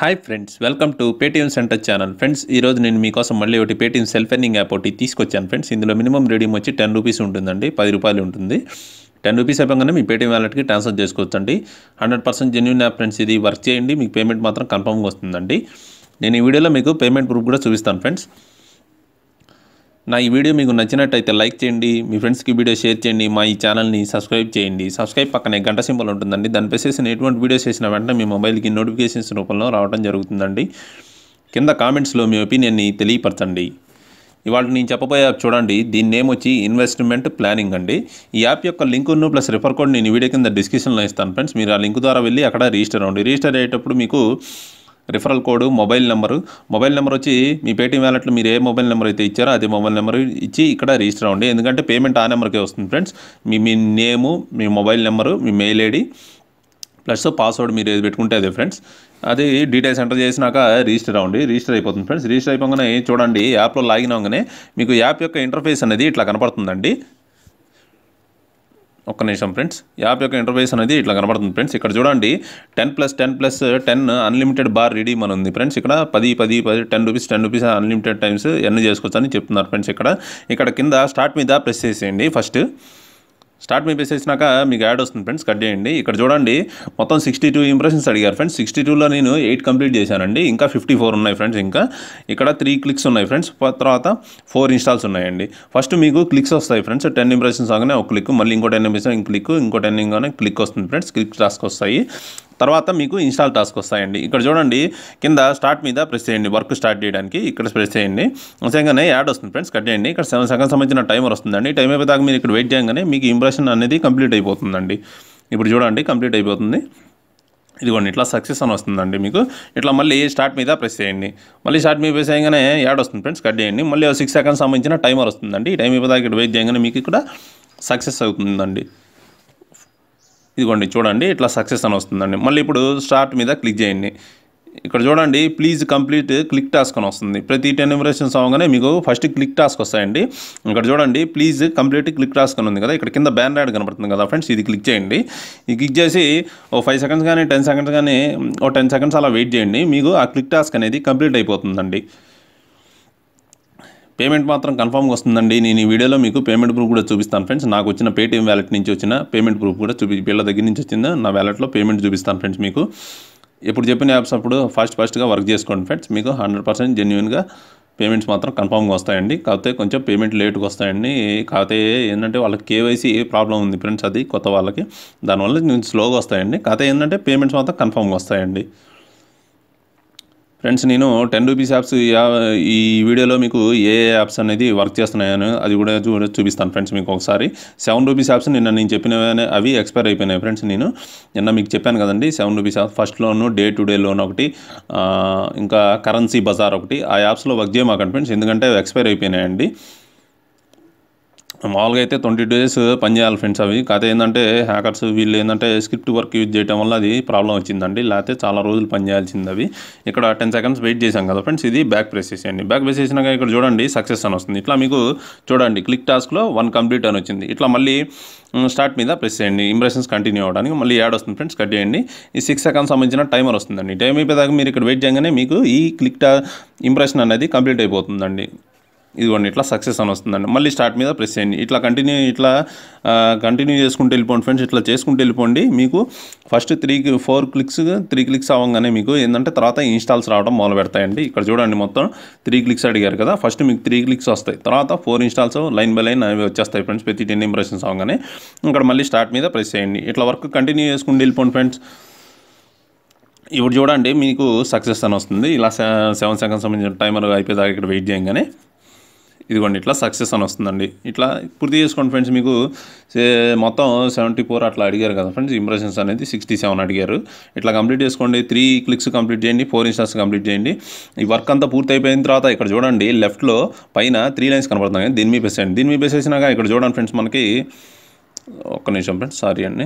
hi friends welcome to Paytm center channel friends ఈరోజు నేను మీకోసం మళ్ళీ ఒకటి పేటీఎం సెల్ఫ్ ఎర్నింగ్ యాప్ ఒకటి తీసుకొచ్చాను ఫ్రెండ్స్ ఇందులో మినిమం రీడింగ్ వచ్చి టెన్ రూపీస్ ఉంటుందండి పది రూపాయలు ఉంటుంది టెన్ రూపీస్ అయిపోగానే మీ పేటీఎం వ్యాలెట్కి ట్రాన్స్ఫర్ చేసుకోవచ్చండి hundred percent genuine app friends ఇది వర్క్ చేయండి మీకు పేమెంట్ మాత్రం కన్ఫర్మ్గా వస్తుందండి నేను ఈ వీడియోలో మీకు పేమెంట్ ప్రూఫ్ కూడా చూపిస్తాను ఫ్రెండ్స్ నా ఈ వీడియో మీకు నచ్చినట్టయితే లైక్ చేయండి మీ ఫ్రెండ్స్కి వీడియో షేర్ చేయండి మా ఈ ఛానల్ని సబ్స్క్రైబ్ చేయండి సబ్స్క్రైబ్ పక్కనే గంట సింబల్ ఉంటుందండి దాని ప్రెస్ చేసిన ఎటువంటి వీడియోస్ చేసిన వెంటనే మీ మొబైల్కి నోటిఫికేషన్స్ రూపంలో రావడం జరుగుతుందండి కింద కామెంట్స్లో మీ ఒపీనియన్ని తెలియపరచండి ఇవాళ నేను చెప్పబోయే యాప్ చూడండి దీని నేమ్ వచ్చి ఇన్వెస్ట్మెంట్ ప్లానింగ్ అండి ఈ యాప్ యొక్క లింకును ప్లస్ రిఫర్ కోడ్ నేను ఈ వీడియో కింద డిస్క్రిప్షన్లో ఇస్తాను ఫ్రెండ్స్ మీరు ఆ లింక్ ద్వారా వెళ్ళి అక్కడ రిజిస్టర్ అవ్వండి రిజిస్టర్ అయ్యేటప్పుడు మీకు referral code mobile number mobile number వచ్చి మీ పేటీఎం వ్యాలెట్లో మీరు ఏ మొబైల్ నెంబర్ అయితే ఇచ్చారో అదే మొబైల్ నెంబర్ ఇచ్చి ఇక్కడ రిజిస్టర్ అవ్వండి ఎందుకంటే పేమెంట్ ఆ నెంబర్కే వస్తుంది ఫ్రెండ్స్ మీ మీ నేము మీ మొబైల్ నెంబరు మీ మెయిల్ ఐడి ప్లస్ పాస్వర్డ్ మీరు ఏది పెట్టుకుంటే అదే ఫ్రెండ్స్ అది డీటెయిల్స్ ఎంటర్ చేసినాక రిజిస్టర్ అవ్వండి రిజిస్టర్ అయిపోతుంది ఫ్రెండ్స్ రిజిస్టర్ అయిపోగానే చూడండి యాప్లో లాగిన్ అవ్వగానే మీకు యాప్ యొక్క ఇంటర్ఫేస్ అనేది ఇట్లా కనపడుతుందండి ఒక్క నిమిషం ఫ్రెండ్స్ యాప్ యొక్క ఇంటర్ఫేస్ అనేది ఇట్లా కనబడుతుంది ఫ్రెండ్స్ ఇక్కడ చూడండి ten plus ten plus ten unlimited bar redeem అని ఉంది ఫ్రెండ్స్ ఇక్కడ పది పది పది ten rupees ten rupees unlimited times ఎన్ని చేసుకోవచ్చు అని చెప్తున్నారు ఫ్రెండ్స్ ఇక్కడ ఇక్కడ కింద స్టార్ట్ మీద ప్రెస్ చేసేయండి ఫస్ట్ స్టార్ట్ మీ ప్రెస్ చేసినాక మీకు యాడ్ వస్తుంది ఫ్రెండ్స్ కట్ చేయండి ఇక్కడ చూడండి మొత్తం సిక్స్టీ టూ ఇంప్రెషన్స్ అడిగారు ఫ్రెండ్స్ సిక్స్టీ టూలో నేను ఎయిట్ కంప్లీట్ చేశానండి ఇంకా ఫిఫ్టీ ఫోర్ ఉన్నాయి ఫ్రెండ్స్ ఇంకా ఇక్కడ త్రీ క్లిక్స్ ఉన్నాయి ఫ్రెండ్స్ తర్వాత ఫోర్ ఇన్స్టాల్స్ ఉన్నాయండి ఫస్ట్ మీకు క్లిక్స్ వస్తాయి ఫ్రెండ్స్ టెన్ ఇంప్రెషన్స్ అవగానే ఒక క్లిక్ మళ్ళీ ఇంకో టెన్ ఇంప్రెషన్ ఇంకో క్లిక్ ఇంకో టెన్ ఇంకోనే క్లిక్ వస్తుంది ఫ్రెండ్స్ క్లిక్ టాస్క్ వస్తాయి తర్వాత మీకు ఇన్స్టాల్ టాస్క్ వస్తాయండి ఇక్కడ చూడండి కింద స్టార్ట్ మీద ప్రెస్ చేయండి వర్క్ స్టార్ట్ చేయడానికి ఇక్కడ ప్రెస్ చేయండి నిజంగానే యాడ్ వస్తుంది ఫ్రెండ్స్ కట్ చేయండి ఇక్కడ సెవెన్ సెకండ్ సంబంధించిన టైమర్ వస్తుందండి టైం అయిపోయాక మీరు ఇక్కడ వెయిట్ చేయగానే మీకు ఇంప్రెషన్ అనేది కంప్లీట్ అయిపోతుందండి ఇప్పుడు చూడండి కంప్లీట్ అయిపోతుంది ఇదిగోండి ఇట్లా సక్సెస్ అని వస్తుందండి మీకు ఇట్లా మళ్ళీ స్టార్ట్ మీద ప్రెస్ చేయండి మళ్ళీ స్టార్ట్ మీద ప్రెస్ చేయగానే యాడ్ వస్తుంది ఫ్రెండ్స్ కట్ చేయండి మళ్ళీ సిక్స్ సెకండ్స్ సంబంధించిన టైమర్ వస్తుందండి ఈ టైం అయిపోయాక ఇక్కడ వెయిట్ చేయగానే మీకు ఇక్కడ సక్సెస్ అవుతుందండి ఇదిగోండి చూడండి ఇట్లా సక్సెస్ అని వస్తుందండి మళ్ళీ ఇప్పుడు స్టార్ట్ మీద క్లిక్ చేయండి ఇక్కడ చూడండి ప్లీజ్ కంప్లీట్ క్లిక్ టాస్క్ అని వస్తుంది ప్రతి టెన్ ఇంప్రెషన్స్ అవగానే మీకు ఫస్ట్ క్లిక్ టాస్క్ వస్తాయండి ఇక్కడ చూడండి ప్లీజ్ కంప్లీట్ క్లిక్ టాస్క్ అని ఉంది కదా ఇక్కడ కింద బ్యాన్ యాడ్ కనబడుతుంది కదా ఫ్రెండ్స్ ఇది క్లిక్ చేయండి ఈ క్లిక్ చేసి ఓ ఫైవ్ సెకండ్స్ కానీ టెన్ సెకండ్స్ కానీ ఓ టెన్ సెకండ్స్ అలా వెయిట్ చేయండి మీకు ఆ క్లిక్ టాస్క్ అనేది కంప్లీట్ అయిపోతుందండి పేమెంట్ మాత్రం కన్ఫామ్గా వస్తుందండి నేను ఈ వీడియోలో మీకు పేమెంట్ ప్రూఫ్ కూడా చూపిస్తాను ఫ్రెండ్స్ నాకు వచ్చిన పేటీఎం వ్యాలెట్ నుంచి వచ్చిన పేమెంట్ ప్రూఫ్ కూడా చూపి వీళ్ళ దగ్గర నుంచి వచ్చింది నా వ్యాలెట్లో పేమెంట్ చూపిస్తాను ఫ్రెండ్స్ మీకు ఇప్పుడు చెప్పిన యాప్స్ అప్పుడు ఫాస్ట్ ఫాస్ట్గా వర్క్ చేసుకోండి ఫ్రెండ్స్ మీకు హండ్రెడ్ పర్సెంట్ జెన్యున్గా పేమెంట్స్ మాత్రం కన్ఫామ్గా వస్తాయండి కాకపోతే కొంచెం పేమెంట్ లేట్గా వస్తాయండి కాకపోతే ఏంటంటే వాళ్ళకి కేవైసీ ప్రాబ్లం ఉంది ఫ్రెండ్స్ అది కొత్త వాళ్ళకి దానివల్ల నేను స్లోగా వస్తాయండి కాకపోతే ఏంటంటే పేమెంట్స్ మాత్రం కన్ఫామ్గా వస్తాయండి ఫ్రెండ్స్ నేను టెన్ రూపీస్ యాప్స్ ఈ వీడియోలో మీకు ఏ యాప్స్ అనేది వర్క్ చేస్తున్నాయని అది కూడా చూ చూపిస్తాను ఫ్రెండ్స్ మీకు ఒకసారి సెవెన్ రూపీస్ యాప్స్ నిన్న నేను చెప్పిన అవి ఎక్స్పైర్ అయిపోయినాయి ఫ్రెండ్స్ నేను నిన్న మీకు చెప్పాను కదండి seven rupees app first loan day to day loan ఒకటి ఇంకా కరెన్సీ బజార్ ఒకటి ఆ యాప్స్లో వర్క్ చేయమాకండి ఫ్రెండ్స్ ఎందుకంటే అవి ఎక్స్పైర్ అయిపోయినాయండి మామూలుగా అయితే ట్వంటీ డేస్ పనిచేయాలి ఫ్రెండ్స్ అవి కాకపోతే ఏంటంటే హ్యాకర్స్ వీళ్ళు ఏంటంటే స్క్రిప్ట్ వర్క్ యూజ్ చేయడం వల్ల అది ప్రాబ్లం వచ్చిందండి లేకపోతే చాలా రోజులు పనిచేయాల్సింది అవి ఇక్కడ టెన్ సెకండ్స్ వెయిట్ చేశాం కదా ఫ్రెండ్స్ ఇది బ్యాక్ ప్రెస్ చేసేయండి బ్యాక్ ప్రెస్ చేసినాక ఇక్కడ చూడండి సక్సెస్ అని వస్తుంది ఇట్లా మీకు చూడండి క్లిక్ టాస్క్లో వన్ కంప్లీట్ అని వచ్చింది ఇట్లా మళ్ళీ స్టార్ట్ మీద ప్రెస్ చేయండి ఇంప్రెషన్స్ కంటిన్యూ అవ్వడానికి మళ్ళీ యాడ్ వస్తుంది ఫ్రెండ్స్ కట్ చేయండి ఈ సిక్స్ సెకండ్స్ సంబంధించిన టైమర్ వస్తుందండి టైం అయిపోయేదాకా మీరు ఇక్కడ వెయిట్ చేయగానే మీకు ఈ క్లిక్ టా ఇంప్రెషన్ అనేది కంప్లీట్ అయిపోతుందండి ఇదిగోండి ఇట్లా సక్సెస్ అని వస్తుందండి మళ్ళీ స్టార్ట్ మీద ప్రెస్ చేయండి ఇట్లా కంటిన్యూ ఇట్లా కంటిన్యూ చేసుకుంటూ వెళ్ళిపోండి ఫ్రెండ్స్ ఇట్లా చేసుకుంటూ వెళ్ళిపోండి మీకు first three four clicks three clicks అవ్వగానే మీకు ఏంటంటే తర్వాత ఇన్స్టాల్స్ రావడం మొదలు పెడతాయండి ఇక్కడ చూడండి మొత్తం త్రీ క్లిక్స్ అడిగారు కదా ఫస్ట్ మీకు త్రీ క్లిక్స్ వస్తాయి తర్వాత four installs line by line అవి వచ్చేస్తాయి ఫ్రెండ్స్ ప్రతి టెన్ ఇంప్రెషన్స్ అవగానే ఇక్కడ మళ్ళీ స్టార్ట్ మీద ప్రెస్ చేయండి ఇట్లా వర్క్ కంటిన్యూ చేసుకుంటూ వెళ్ళిపోండి ఫ్రెండ్స్ ఇప్పుడు చూడండి మీకు సక్సెస్ అని వస్తుంది ఇలా సెవెన్ సెకండ్స్ సంబంధించిన టైమర్ అయిపోయేదాకా ఇక్కడ వెయిట్ చేయగానే ఇదిగోండి ఇట్లా సక్సెస్ అని వస్తుందండి ఇట్లా పూర్తి చేసుకోండి ఫ్రెండ్స్ మీకు మొత్తం సెవెంటీ ఫోర్ అట్లా అడిగారు కదా ఫ్రెండ్స్ ఇంప్రెషన్స్ అనేది సిక్స్టీ సెవెన్ అడిగారు ఇట్లా కంప్లీట్ చేసుకోండి త్రీ క్లిక్స్ కంప్లీట్ చేయండి ఫోర్ ఇన్స్టాస్ కంప్లీట్ చేయండి ఈ వర్క్ అంతా పూర్తి అయిపోయిన తర్వాత ఇక్కడ చూడండి లెఫ్ట్లో పైన త్రీ లైన్స్ కనబడుతున్నాయి దీని మీద వేసేయండి దీని మీద వేసేసినాక ఇక్కడ చూడండి ఫ్రెండ్స్ మనకి ఒక్క నిమిషం ఫ్రెండ్స్ సారీ అండి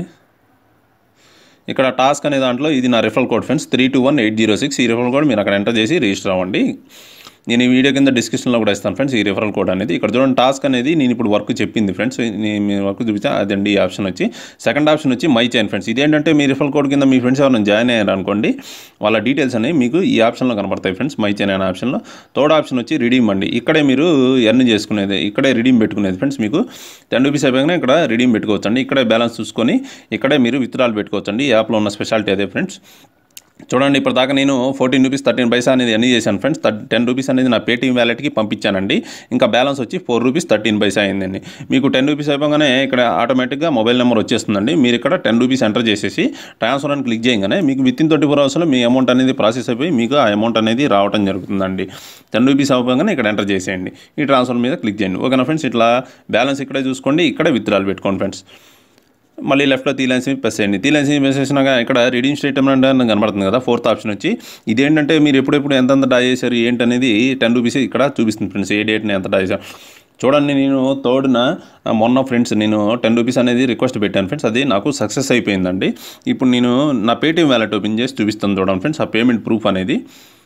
ఇక్కడ టాస్క్ అనే దాంట్లో ఇది నా referral code friends three two one eight zero six ఈ రిఫరల్ కోడ్ మీరు అక్కడ ఎంటర్ చేసి రిజిస్టర్ అవ్వండి నేను ఈ వీడియో కింద డిస్క్రిప్షన్లో కూడా ఇస్తాను ఫ్రెండ్స్ ఈ రిఫరల్ కోడ్ అనేది ఇక్కడ చూడండి టాస్క్ అనేది నేను ఇప్పుడు వర్క్ చెప్పింది ఫ్రెండ్స్ నేను మీ వర్క్ చూపించా అదండి ఈ ఆప్షన్ వచ్చి సెకండ్ ఆప్షన్ వచ్చి మై చైన్ ఫ్రెండ్స్ ఇదేంటంటే మీ రిఫరల్ కోడ్ కింద మీ ఫ్రెండ్స్ ఎవరైనా జాయిన్ అయ్యారు అనుకోండి వాళ్ళ డీటెయిల్స్ అనేవి మీకు ఈ ఆప్షన్లో కనబడతాయి ఫ్రెండ్స్ మై చైన్ అనే ఆప్షన్లో థర్డ్ ఆప్షన్ వచ్చి రిడీమ్ అండి ఇక్కడే మీరు ఎర్న్ చేసుకునేది ఇక్కడే రిడీమ్ పెట్టుకునేది ఫ్రెండ్స్ మీకు టెన్ రూపీస్ అయిపోయినా ఇక్కడ రిడీమ్ పెట్టుకోవచ్చు అండి ఇక్కడే బ్యాలెన్స్ చూసుకొని ఇక్కడే మీరు విత్డ్రాల్ పెట్టుకోవచ్చు అండి ఈ యాప్లో ఉన్న స్పెషాలిటీ అదే ఫ్రెండ్స్ చూడండి ఇప్పటిదాకా నేను ఫోర్టీన్ రూపీస్ థర్టీన్ పైసా అనేది ఎన్ని చేశాను ఫ్రెండ్స్ టెన్ రూపీస్ అనేది నా పేటీఎం వ్యాలెట్కి పంపించానండి ఇంకా బ్యాలెన్స్ వచ్చి ఫోర్ రూపీస్ థర్టీన్ పైసా అయిందండి మీకు టెన్ రూపీస్ అయిపోగానే ఇక్కడ ఆటోమేటిక్గా మొబైల్ నెంబర్ వచ్చేస్తుందండి మీరు ఇక్కడ టెన్ రూపీస్ ఎంటర్ చేసేసి ట్రాన్స్ఫర్ అని క్లిక్ చేయగానే మీకు విత్ ఇన్ ట్వంటీ ఫోర్ అవర్స్లో మీ అమౌంట్ అనేది ప్రాసెస్ అయిపోయి మీకు ఆ అమౌంట్ అనేది రావడం జరుగుతుందండి టెన్ రూపీస్ అయిపోగానే ఇక్కడ ఎంటర్ చేసేయండి ఈ ట్రాన్స్ఫర్ మీద క్లిక్ చేయండి ఓకేనా ఫ్రెండ్స్ ఇట్లా బ్యాలెన్స్ ఇక్కడే చూసుకోండి ఇక్కడే విత్డ్రాల్ పెట్టుకోండి ఫ్రెండ్స్ మళ్ళీ లెఫ్ట్లో తీలెన్సీ ప్రెస్ చేయండి తీలెన్సీ ప్రెస్ చేసినాక ఇక్కడ రిడీమ్ స్టేట్మెంట్ అని కనబడుతుంది కదా ఫోర్త్ ఆప్షన్ వచ్చి ఇదేంటంటే మీరు ఎప్పుడెప్పుడు ఎంతెంత డా చేశారు ఏంటనేది టెన్ రూపీస్ ఇక్కడ చూపిస్తుంది ఫ్రెండ్స్ ఏ డేట్ని ఎంత డా చేశారు చూడండి నేను థర్డ్న మొన్న ఫ్రెండ్స్ నేను టెన్ రూపీస్ అనేది రిక్వెస్ట్ పెట్టాను ఫ్రెండ్స్ అది నాకు సక్సెస్ అయిపోయిందండి ఇప్పుడు నేను నా పేటీఎం వ్యాలెట్ ఓపెన్ చేసి చూపిస్తాను చూడండి ఫ్రెండ్స్ ఆ పేమెంట్ ప్రూఫ్ అనేది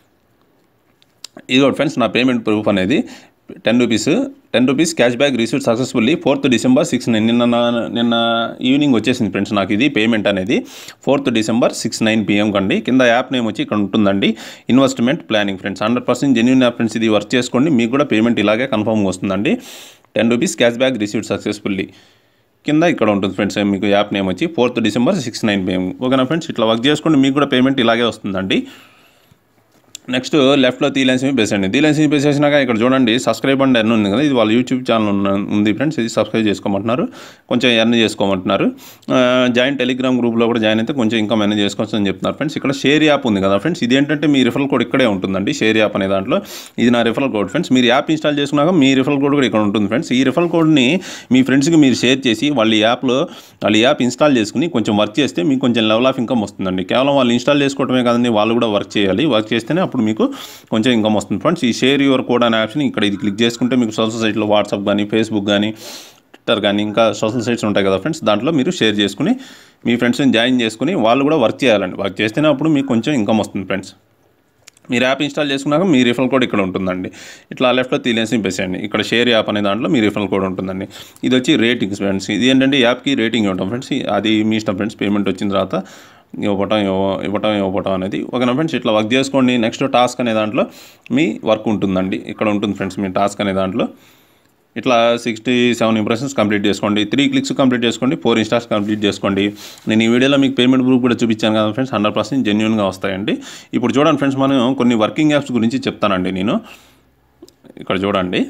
ఇదిగో ఫ్రెండ్స్ నా పేమెంట్ ప్రూఫ్ అనేది ten rupees ten rupees cashback received successfully fourth December six నిన్న నా- నిన్న ఈవినింగ్ వచ్చేసింది ఫ్రెండ్స్ నాకు ఇది పేమెంట్ అనేది fourth December six nine PM కండి కింద యాప్ నేమ్ వచ్చి ఇక్కడ ఉంటుందండి investment planning friends hundred percent genuine app friends ఇది వర్క్ చేసుకోండి మీకు కూడా పేమెంట్ ఇలాగే కన్ఫర్మ్గా వస్తుందండి ten rupees cashback received successfully కింద ఇక్కడ ఉంటుంది ఫ్రెండ్స్ మీకు యాప్ నేమ్ వచ్చి fourth December six nine PM ఓకేనా ఫ్రెండ్స్ ఇట్లా వర్క్ చేసుకోండి మీకు కూడా పేమెంట్ ఇలాగే వస్తుందండి నెక్స్ట్ లెఫ్ట్లో తీలెన్స్ బేస్ అండి తీలెన్స్ బేస్ చేసినాక ఇక్కడ చూడండి సబ్స్క్రైబ్ అండ్ ఎర్న్ ఉంది కదా ఇది వాళ్ళ యూట్యూబ్ ఛానల్ ఉన్న ఉంది ఫ్రెండ్స్ ఇది సబ్స్క్రైబ్ చేసుకోమంటున్నారు కొంచెం ఎర్న్ చేసుకోమంటున్నారు జాయిన్ టెలిగ్రామ్ గ్రూప్లో కూడా జాయిన్ అయితే కొంచెం ఇంకా ఎర్న్ చేసుకోవచ్చు అని చెప్తున్నారు ఫ్రెండ్స్ ఇక్కడ షేర్ యాప్ ఉంది కదా ఫ్రెండ్స్ ఇది ఏంటంటే మీ రిఫరల్ కోడ్ ఇక్కడే ఉంటుందండి షేర్ యాప్ అనే దాంట్లో ఇది నా రిఫరల్ కోడ్ ఫ్రెండ్స్ మీరు యాప్ ఇన్స్టాల్ చేసుకున్నాక మీ రిఫరల్ కోడ్ కూడా ఇక్కడ ఉంటుంది ఫ్రెండ్స్ ఈ రిఫరల్ కోడ్ని మీ ఫ్రెండ్స్కి మీరు షేర్ చేసి వాళ్ళ ఈ యాప్లో వాళ్ళ ఈ యాప్ ఇన్స్టాల్ చేసుకుని కొంచెం వర్క్ చేస్తే మీకు కొంచెం లెవెల్ ఆఫ్ ఇన్కమ్ వస్తుందండి కేవలం వాళ్ళు ఇన్స్టాల్ చేసుకోవడమే కాదండి వాళ్ళు కూడా వర్క్ చేయాలి వర్క్ చేస్తేనే అప్పుడు మీకు కొంచెం ఇన్కమ్ వస్తుంది ఫ్రెండ్స్ ఈ షేర్ యువర్ కోడ్ అనే ఆప్షన్ ఇక్కడ ఇది క్లిక్ చేసుకుంటే మీకు సోషల్ సైట్లో వాట్సాప్ కానీ ఫేస్బుక్ కానీ ట్విట్టర్ కానీ ఇంకా సోషల్ సైట్స్ ఉంటాయి కదా ఫ్రెండ్స్ దాంట్లో మీరు షేర్ చేసుకుని మీ ఫ్రెండ్స్ని జాయిన్ చేసుకుని వాళ్ళు కూడా వర్క్ చేయాలండి వర్క్ చేస్తేనే అప్పుడు మీకు కొంచెం ఇన్కమ్ వస్తుంది ఫ్రెండ్స్ మీరు యాప్ ఇన్స్టాల్ చేసుకున్నాక మీ రిఫరల్ కోడ్ ఇక్కడ ఉంటుందండి ఇట్లా లెఫ్ట్లో తీలేసి నింపేసేయండి ఇక్కడ షేర్ యాప్ అనే దాంట్లో మీ రిఫరల్ కోడ్ ఉంటుందండి ఇది వచ్చి రేటింగ్స్ ఫ్రెండ్స్ ఇది ఏంటంటే యాప్కి రేటింగ్ ఇవ్వటం ఫ్రెండ్స్ అది మీ ఇష్టం ఫ్రెండ్స్ పేమెంట్ వచ్చిన తర్వాత ఇవ్వటం ఇవ్వ- ఇవ్వటం ఇవ్వటం అనేది ఓకేనా ఫ్రెండ్స్ ఇట్లా వర్క్ చేసుకోండి నెక్స్ట్ టాస్క్ అనే దాంట్లో మీ వర్క్ ఉంటుందండి ఇక్కడ ఉంటుంది ఫ్రెండ్స్ మీ టాస్క్ అనే దాంట్లో ఇట్లా సిక్స్టీ సెవెన్ ఇంప్రెషన్స్ కంప్లీట్ చేసుకోండి త్రీ క్లిక్స్ కంప్లీట్ చేసుకోండి ఫోర్ ఇన్స్టాస్ కంప్లీట్ చేసుకోండి నేను ఈ వీడియోలో మీకు పేమెంట్ గ్రూప్ కూడా చూపించాను కదా ఫ్రెండ్స్ హండ్రెడ్ పర్సెంట్ జెన్యున్గా వస్తాయండి ఇప్పుడు చూడండి ఫ్రెండ్స్ మనం కొన్ని వర్కింగ్ యాప్స్ గురించి చెప్తానండి నేను ఇక్కడ చూడండి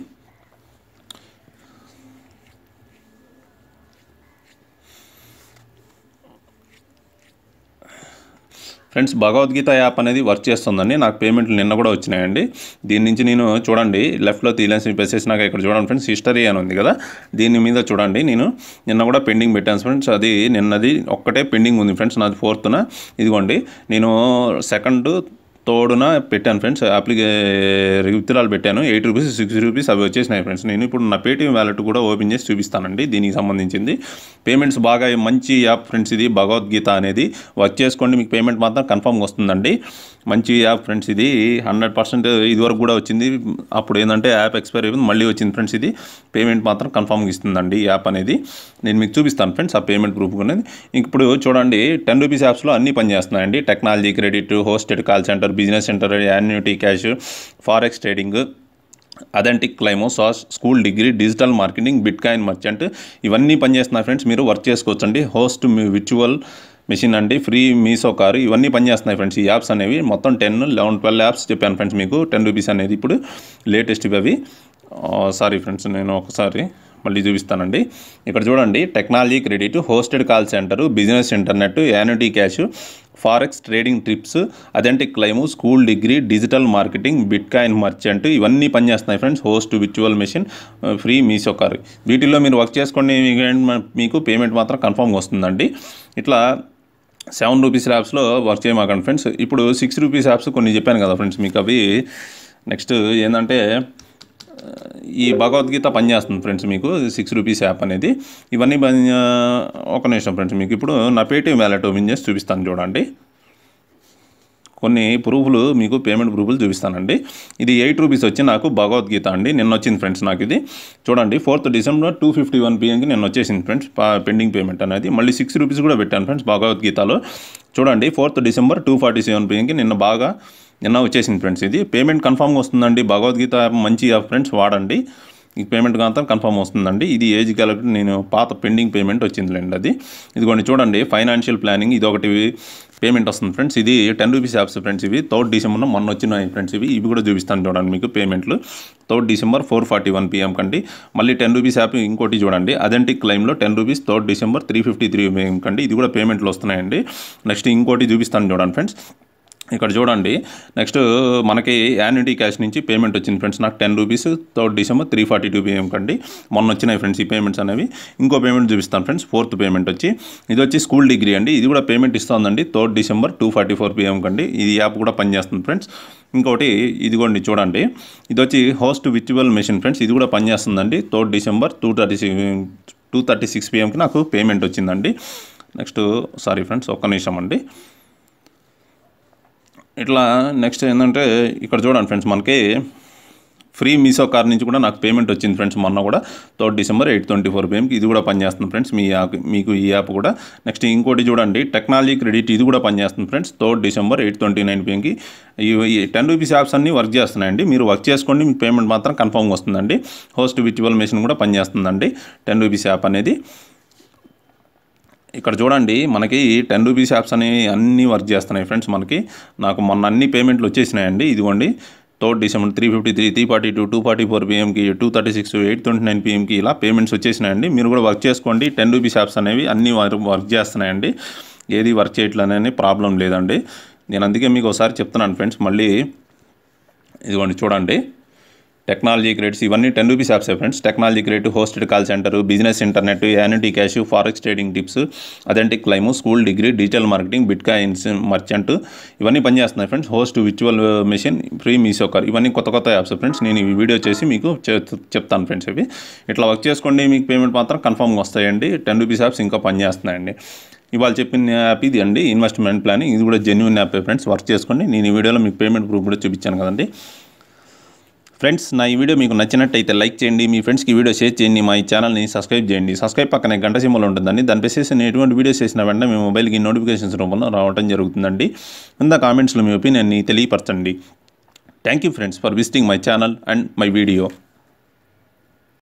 ఫ్రెండ్స్ భగవద్గీత యాప్ అనేది వర్క్ చేస్తుందండి నాకు పేమెంట్లు నిన్న కూడా వచ్చినాయండి దీని నుంచి నేను చూడండి లెఫ్ట్లో తీలేసి చేసినాక ఇక్కడ చూడండి ఫ్రెండ్స్ హిస్టరీ అని ఉంది కదా దీని మీద చూడండి నేను నిన్న కూడా పెండింగ్ పెట్టాను ఫ్రెండ్స్ అది నిన్నది ఒక్కటే పెండింగ్ ఉంది ఫ్రెండ్స్ నాది ఫోర్త్న ఇదిగోండి నేను సెకండ్ తోడున పెట్టాను ఫ్రెండ్స్ అప్లికే విత్తనాలు పెట్టాను ఎయిట్ రూపీస్ సిక్స్ రూపీస్ అవి వచ్చేసినాయి ఫ్రెండ్స్ నేను ఇప్పుడు నా పేటీఎం వ్యాలెట్ కూడా ఓపెన్ చేసి చూపిస్తానండి దీనికి సంబంధించింది పేమెంట్స్ బాగా మంచి యాప్ ఫ్రెండ్స్ ఇది భగవద్గీత అనేది వర్క్ చేసుకోండి మీకు పేమెంట్ మాత్రం కన్ఫర్మ్గా వస్తుందండి మంచి యాప్ ఫ్రెండ్స్ ఇది హండ్రెడ్ పర్సెంట్ ఇదివరకు కూడా వచ్చింది అప్పుడు ఏంటంటే యాప్ ఎక్స్పైర్ అయిపోయింది మళ్ళీ వచ్చింది ఫ్రెండ్స్ ఇది పేమెంట్ మాత్రం కన్ఫర్మ్గా ఇస్తుందండి ఈ యాప్ అనేది నేను మీకు చూపిస్తాను ఫ్రెండ్స్ ఆ పేమెంట్ ప్రూఫ్ అనేది ఇప్పుడు చూడండి టెన్ రూపీస్ యాప్స్లో అన్నీ పనిచేస్తున్నాయండి technology credit hosted call center business center annuity cash forex trading authentic claim SaaS school degree digital marketing bitcoin merchant ఇవన్నీ పనిచేస్తున్నాయి ఫ్రెండ్స్ మీరు వర్క్ చేసుకోవచ్చండి హోస్ట్ మీ విచువల్ మెషిన్ అండి ఫ్రీ మీసో కారు ఇవన్నీ పనిచేస్తున్నాయి ఫ్రెండ్స్ ఈ యాప్స్ అనేవి మొత్తం టెన్ లెవెన్ ట్వెల్వ్ యాప్స్ చెప్పాను ఫ్రెండ్స్ మీకు టెన్ రూపీస్ అనేది ఇప్పుడు లేటెస్ట్ అవి సారీ ఫ్రెండ్స్ నేను ఒకసారి మళ్ళీ చూపిస్తానండి ఇక్కడ చూడండి technology credit hosted call center business internet annuity cash forex trading trips authentic claim school degree digital marketing bitcoin merchant ఇవన్నీ పనిచేస్తున్నాయి ఫ్రెండ్స్ హోస్ట్ విచువల్ మెషిన్ ఫ్రీ మీసో కార్ వీటిల్లో మీరు వర్క్ చేసుకోండి మీకు ఏంటి- మీకు పేమెంట్ మాత్రం కన్ఫర్మ్గా వస్తుందండి ఇట్లా సెవెన్ రూపీస్ యాప్స్లో వర్క్ చేయమాకండి ఫ్రెండ్స్ ఇప్పుడు సిక్స్ రూపీస్ యాప్స్ కొన్ని చెప్పాను కదా ఫ్రెండ్స్ మీకు అవి నెక్స్ట్ ఏంటంటే ఈ భగవద్గీత పనిచేస్తుంది ఫ్రెండ్స్ మీకు సిక్స్ రూపీస్ యాప్ అనేది ఇవన్నీ పని ఒక నిమిషం ఫ్రెండ్స్ మీకు ఇప్పుడు నా పేటీఎం వ్యాలెట్ ఓపెన్ చేసి చూపిస్తాను చూడండి కొన్ని ప్రూఫ్లు మీకు పేమెంట్ ప్రూఫ్లు చూపిస్తానండి ఇది ఎయిట్ రూపీస్ వచ్చి నాకు భగవద్గీత అండి నిన్న వచ్చింది ఫ్రెండ్స్ నాకు ఇది చూడండి fourth December two fifty one పిఎంకి నిన్న వచ్చేసింది ఫ్రెండ్స్ పెండింగ్ పేమెంట్ అనేది మళ్ళీ సిక్స్ రూపీస్ కూడా పెట్టాను ఫ్రెండ్స్ భగవద్గీతలో చూడండి fourth December two forty seven పిఎంకి నిన్న బాగా నిన్న వచ్చేసింది ఫ్రెండ్స్ ఇది పేమెంట్ కన్ఫామ్గా వస్తుందండి భగవద్గీత యాప్ మంచి యాప్ ఫ్రెండ్స్ వాడండి ఈ పేమెంట్ మాత్రం కన్ఫర్మ్ వస్తుందండి ఇది ఏజ్ కలిపి నేను పాత పెండింగ్ పేమెంట్ వచ్చిందిలేండి అది ఇదిగోండి చూడండి ఫైనాన్షియల్ ప్లానింగ్ ఇది ఒకటి పేమెంట్ వస్తుంది ఫ్రెండ్స్ ఇది టెన్ రూపీస్ యాప్స్ ఫ్రెండ్స్ ఇవి థర్డ్ డిసెంబర్లో మొన్న వచ్చినాయి ఫ్రెండ్స్ ఇవి ఇవి కూడా చూపిస్తాను చూడండి మీకు పేమెంట్లు third December four forty one PM కండి మళ్ళీ టెన్ రూపీస్ యాప్ ఇంకోటి చూడండి అదెంటిక్ క్లైమ్లో ten rupees third December three fifty three PM కండి ఇది కూడా పేమెంట్లు వస్తున్నాయండి నెక్స్ట్ ఇంకోటి చూపిస్తాను చూడండి ఫ్రెండ్స్ ఇక్కడ చూడండి నెక్స్ట్ మనకి యాన్యుటీ క్యాష్ నుంచి పేమెంట్ వచ్చింది ఫ్రెండ్స్ నాకు ten rupees third December three forty two PM కండి మొన్న వచ్చినాయి ఫ్రెండ్స్ ఈ పేమెంట్స్ అనేవి ఇంకో పేమెంట్ చూపిస్తాను ఫ్రెండ్స్ ఫోర్త్ పేమెంట్ వచ్చి ఇది వచ్చి స్కూల్ డిగ్రీ అండి ఇది కూడా పేమెంట్ ఇస్తుందండి third December two forty four PM కండి ఇది యాప్ కూడా పనిచేస్తుంది ఫ్రెండ్స్ ఇంకోటి ఇదిగోండి చూడండి ఇది వచ్చి హోస్ట్ విచువల్ మెషిన్ ఫ్రెండ్స్ ఇది కూడా పనిచేస్తుందండి third December two thirty two thirty six పిఎంకి నాకు పేమెంట్ వచ్చిందండి నెక్స్ట్ సారీ ఫ్రెండ్స్ ఒక్క నిమిషం అండి ఇట్లా నెక్స్ట్ ఏంటంటే ఇక్కడ చూడండి ఫ్రెండ్స్ మనకి ఫ్రీ మీసో కార్ నుంచి కూడా నాకు పేమెంట్ వచ్చింది ఫ్రెండ్స్ మొన్న కూడా third December eight twenty four పిఎంకి ఇది కూడా పనిచేస్తుంది ఫ్రెండ్స్ మీ యాప్ మీకు ఈ యాప్ కూడా నెక్స్ట్ ఇంకోటి చూడండి టెక్నాలజీ క్రెడిట్ ఇది కూడా పనిచేస్తుంది friends third December eight twenty nine పిఎంకి ఈ టెన్ రూపీస్ యాప్స్ అన్నీ వర్క్ చేస్తున్నాయండి మీరు వర్క్ చేసుకోండి మీకు పేమెంట్ మాత్రం కన్ఫర్మ్గా వస్తుందండి హోస్ట్ విచువల్ మెషిన్ కూడా పనిచేస్తుందండి టెన్ రూపీస్ యాప్ అనేది ఇక్కడ చూడండి మనకి టెన్ రూపీస్ యాప్స్ అనేవి అన్నీ వర్క్ చేస్తున్నాయి ఫ్రెండ్స్ మనకి నాకు మొన్న అన్ని పేమెంట్లు వచ్చేసినాయండి ఇదిగోండి third December three fifty three three forty two two forty four పిఎంకి two thirty six eight twenty nine పిఎంకి ఇలా పేమెంట్స్ వచ్చేసినాయండి మీరు కూడా వర్క్ చేసుకోండి టెన్ రూపీస్ యాప్స్ అనేవి అన్నీ వర్క్ చేస్తున్నాయండి ఏది వర్క్ చేయట్లనే ప్రాబ్లం లేదండి నేను అందుకే మీకు ఒకసారి చెప్తున్నాను ఫ్రెండ్స్ మళ్ళీ ఇదిగోండి చూడండి టెక్నాలజీ క్రెడిట్స్ ఇవన్నీ ten rupees apps friends technology credit hosted call center business internet annuity cash forex trading tips authentic claim school degree digital marketing bitcoins merchant ఇవన్నీ పనిచేస్తున్నాయి ఫ్రెండ్స్ హోస్ట్ విచువల్ మెషిన్ ఫ్రీ మీసోకర్ ఇవన్నీ కొత్త కొత్త apps friends నేను ఈ video చేసి మీకు చెప్తాను ఫ్రెండ్స్ ఇవి ఇట్లా వర్క్ చేసుకోండి మీకు పేమెంట్ మాత్రం కన్ఫర్మ్గా వస్తాయండి టెన్ రూపీస్ యాప్స్ ఇంకా పనిచేస్తున్నాయండి ఇవాళ చెప్పిన యాప్ ఇది అండి ఇన్వెస్ట్మెంట్ ప్లానింగ్ ఇది కూడా జెన్యున్ యాప్ ఫ్రెండ్స్ వర్క్ చేసుకోండి నేను ఈ వీడియోలో మీకు పేమెంట్ ప్రూఫ్ కూడా చూపించాను కదండి ఫ్రెండ్స్ నా ఈ వీడియో మీకు నచ్చినట్టయితే లైక్ చేయండి మీ ఫ్రెండ్స్కి వీడియో షేర్ చేయండి మా ఈ ఛానల్ని సబ్స్క్రైబ్ చేయండి సబ్స్క్రైబ్ పక్కనే గంట సింబల్ ఉంటుందండి దానిపై చేసి నేను ఎటువంటి వీడియోస్ చేసిన వెంటనే మీ మొబైల్కి నోటిఫికేషన్స్ రూపంలో రావడం జరుగుతుందండి కింద కామెంట్స్లో మీ ఒపీనియన్ని తెలియపరచండి thank you friends for visiting my channel and my video